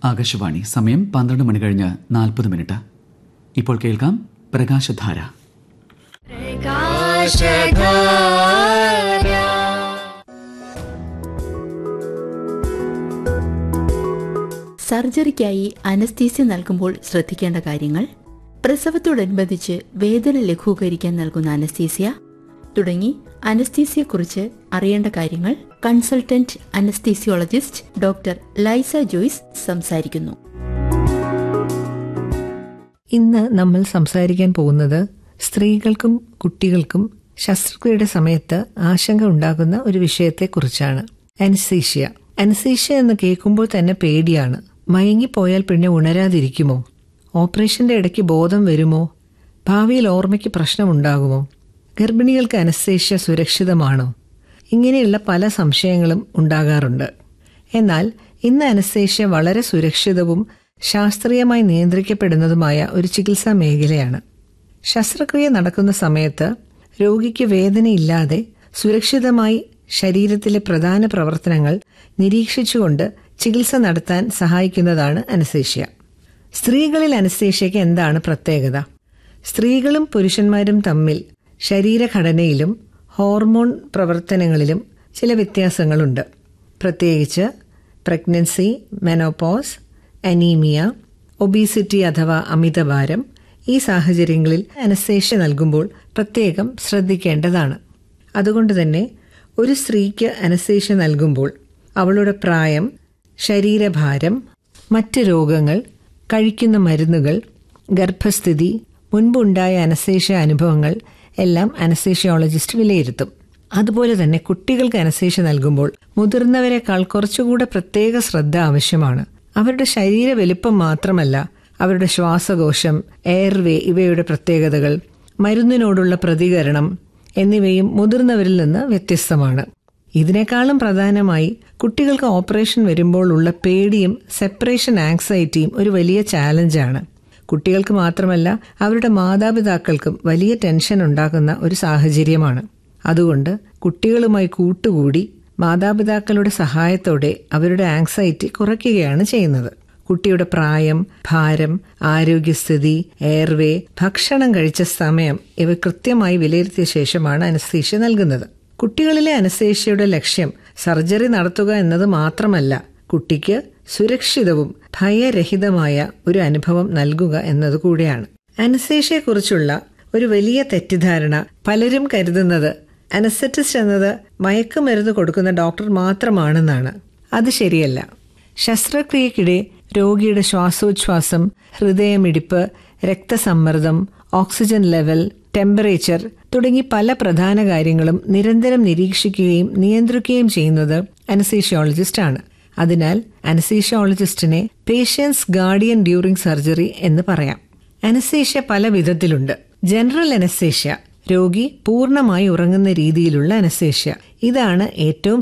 ആകാശവാണി സമയം പന്ത്രണ്ട് മണി കഴിഞ്ഞ് നാൽപ്പത് മിനിറ്റ് ഇപ്പോൾ കേൾക്കാം പ്രകാശധാര സർജറിക്കായി അനസ്തീസ്യ നൽകുമ്പോൾ ശ്രദ്ധിക്കേണ്ട കാര്യങ്ങൾ പ്രസവത്തോടനുബന്ധിച്ച് വേദന ലഘൂകരിക്കാൻ നൽകുന്ന അനസ്തീസ്യ തുടങ്ങി അനസ്തീസിയെക്കുറിച്ച് അറിയേണ്ട കാര്യങ്ങൾ കൺസൾട്ടന്റ് അനസ്തീസിയോളജിസ്റ്റ് ഡോക്ടർ ലൈസ ജോയ്സ് സംസാരിക്കുന്നു ഇന്ന് നമ്മൾ സംസാരിക്കാൻ പോകുന്നത് സ്ത്രീകൾക്കും കുട്ടികൾക്കും ശസ്ത്രക്രിയയുടെ സമയത്ത് ആശങ്ക ഉണ്ടാകുന്ന ഒരു വിഷയത്തെക്കുറിച്ചാണ് അനസീഷ്യ അനസീഷ്യ എന്ന് കേൾക്കുമ്പോൾ തന്നെ പേടിയാണ് മയങ്ങിപ്പോയാൽ പിന്നെ ഉണരാതിരിക്കുമോ ഓപ്പറേഷന്റെ ഇടയ്ക്ക് ബോധം വരുമോ ഭാവിയിൽ ഓർമ്മയ്ക്ക് പ്രശ്നമുണ്ടാകുമോ ഗർഭിണികൾക്ക് അനസ്തേഷ്യ സുരക്ഷിതമാണോ ഇങ്ങനെയുള്ള പല സംശയങ്ങളും ഉണ്ടാകാറുണ്ട് എന്നാൽ ഇന്ന് അനസ്തേഷ്യ വളരെ സുരക്ഷിതവും ശാസ്ത്രീയമായി നിയന്ത്രിക്കപ്പെടുന്നതുമായ ഒരു ചികിത്സാ മേഖലയാണ് ശസ്ത്രക്രിയ നടക്കുന്ന സമയത്ത് രോഗിക്ക് വേദനയില്ലാതെ സുരക്ഷിതമായി ശരീരത്തിലെ പ്രധാന പ്രവർത്തനങ്ങൾ നിരീക്ഷിച്ചുകൊണ്ട് ചികിത്സ നടത്താൻ സഹായിക്കുന്നതാണ് അനസ്തേഷ്യ സ്ത്രീകളിൽ അനസ്തേഷ്യയ്ക്ക് എന്താണ് പ്രത്യേകത സ്ത്രീകളും പുരുഷന്മാരും തമ്മിൽ ശരീരഘടനയിലും ഹോർമോൺ പ്രവർത്തനങ്ങളിലും ചില വ്യത്യാസങ്ങളുണ്ട് പ്രത്യേകിച്ച് പ്രഗ്നൻസി മെനോപോസ് അനീമിയ ഒബീസിറ്റി അഥവാ അമിതഭാരം ഈ സാഹചര്യങ്ങളിൽ അനസ്തേഷ്യ നൽകുമ്പോൾ പ്രത്യേകം ശ്രദ്ധിക്കേണ്ടതാണ് അതുകൊണ്ട് തന്നെ ഒരു സ്ത്രീക്ക് അനസ്തേഷ്യ നൽകുമ്പോൾ അവളുടെ പ്രായം ശരീരഭാരം മറ്റ് രോഗങ്ങൾ കഴിക്കുന്ന മരുന്നുകൾ ഗർഭസ്ഥിതി മുൻപുണ്ടായ അനസ്തേഷ്യ അനുഭവങ്ങൾ എല്ലാം അനസ്തേഷ്യോളജിസ്റ്റ് വിലയിരുത്തും അതുപോലെ തന്നെ കുട്ടികൾക്ക് അനസ്തേഷ്യ നൽകുമ്പോൾ മുതിർന്നവരെക്കാൾ കുറച്ചുകൂടെ പ്രത്യേക ശ്രദ്ധ ആവശ്യമാണ് അവരുടെ ശരീര വലിപ്പം മാത്രമല്ല അവരുടെ ശ്വാസകോശം എയർവേ ഇവയുടെ പ്രത്യേകതകൾ മരുന്നിനോടുള്ള പ്രതികരണം എന്നിവയും മുതിർന്നവരിൽ നിന്ന് വ്യത്യസ്തമാണ് ഇതിനേക്കാളും പ്രധാനമായി കുട്ടികൾക്ക് ഓപ്പറേഷൻ വരുമ്പോൾ ഉള്ള പേടിയും സെപ്പറേഷൻ ആങ്സൈറ്റിയും ഒരു വലിയ ചാലഞ്ചാണ് കുട്ടികൾക്ക് മാത്രമല്ല അവരുടെ മാതാപിതാക്കൾക്കും വലിയ ടെൻഷൻ ഉണ്ടാക്കുന്ന ഒരു സാഹചര്യമാണ് അതുകൊണ്ട് കുട്ടികളുമായി കൂട്ടുകൂടി മാതാപിതാക്കളുടെ സഹായത്തോടെ അവരുടെ ആങ്സൈറ്റി കുറയ്ക്കുകയാണ് ചെയ്യുന്നത് കുട്ടിയുടെ പ്രായം ഭാരം ആരോഗ്യസ്ഥിതി എയർവേ ഭക്ഷണം കഴിച്ച സമയം ഇവ കൃത്യമായി വിലയിരുത്തിയ ശേഷമാണ് അനസ്തീഷ്യ നൽകുന്നത് കുട്ടികളിലെ അനസ്തേഷ്യയുടെ ലക്ഷ്യം സർജറി നടത്തുക എന്നത് മാത്രമല്ല കുട്ടിക്ക് സുരക്ഷിതവും ഭയരഹിതമായ ഒരു അനുഭവം നൽകുക എന്നതുകൂടെയാണ് അനസ്തേഷ്യയെക്കുറിച്ചുള്ള ഒരു വലിയ തെറ്റിദ്ധാരണ പലരും കരുതുന്നത് അനസ്തറ്റിസ്റ്റ് എന്നത് മയക്കുമരുന്ന് കൊടുക്കുന്ന ഡോക്ടർ മാത്രമാണെന്നാണ് അത് ശരിയല്ല ശസ്ത്രക്രിയക്കിടെ രോഗിയുടെ ശ്വാസോച്ഛ്വാസം ഹൃദയമിടിപ്പ് രക്തസമ്മർദ്ദം ഓക്സിജൻ ലെവൽ ടെമ്പറേച്ചർ തുടങ്ങി പല പ്രധാന കാര്യങ്ങളും നിരന്തരം നിരീക്ഷിക്കുകയും നിയന്ത്രിക്കുകയും ചെയ്യുന്നത് അനസീഷ്യോളജിസ്റ്റ് ആണ് അതിനാൽ അനസീഷ്യോളജിസ്റ്റിനെ പേഷ്യൻസ് ഗാർഡിയൻ ഡ്യൂറിംഗ് സർജറി എന്ന് പറയാം അനസ്തേഷ്യ പല വിധത്തിലുണ്ട് ജനറൽ അനസ്തേഷ്യ രോഗി പൂർണ്ണമായി ഉറങ്ങുന്ന രീതിയിലുള്ള അനസ്തേഷ്യ ഇതാണ് ഏറ്റവും